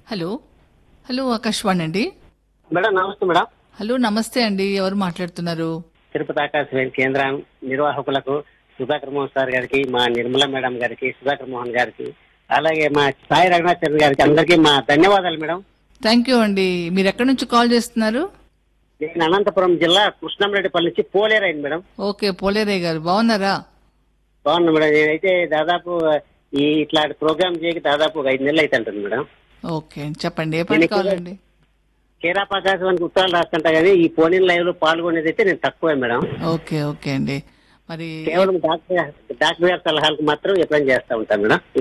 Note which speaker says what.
Speaker 1: hello hello Akashvani అండి
Speaker 2: madam నమస్తే madam
Speaker 1: hello నమస్తే అండి ఎవరు మాట్లాడుతున్నారు
Speaker 2: తిరుపతి ఆకాశవాణి కేంద్రం నిర్వాహకులకు సుధాకర్ మోహన్ సార్ గారికి మా నిర్మల మేడం గారికి సుధాకర్ మోహన్ గారికి అలాగే మా సాయి రఘునాథ్ గారికి అందరికీ మా ధన్యవాదాలు మేడం
Speaker 1: థ్యాంక్ యూ అండి మీరు ఎక్కడి నుంచి కాల్ చేస్తున్నారు
Speaker 2: నేను అనంతపురం జిల్లా కృష్ణంరెడ్డిపల్లి నుంచి పోలేరైంది మేడం
Speaker 1: ఓకే పోలేరయ్య గారు బాగున్నారా
Speaker 2: బాగున్నా మేడం నేనైతే దాదాపు ఈ ఇట్లాంటి ప్రోగ్రామ్ చేయక దాదాపు ఒక ఐదు నెలలు అయితే ఉంటుంది మేడం
Speaker 1: ఓకే చెప్పండి ఏ పాట
Speaker 2: దీనికి
Speaker 1: కావాలండి
Speaker 2: కేరాప్ ఆకాశవానికి ఉత్తరాలు రాస్తుంటా కానీ ఈ పోనీ లైవ్ లో పాల్గొనేది అయితే నేను తక్కువే మేడం
Speaker 1: ఓకే ఓకే అండి మరి
Speaker 2: కేవలం డాక్టర్ డాక్టర్ గారి సలహాలకు మాత్రం ఎప్పుడైనా చేస్తా ఉంటాను మేడం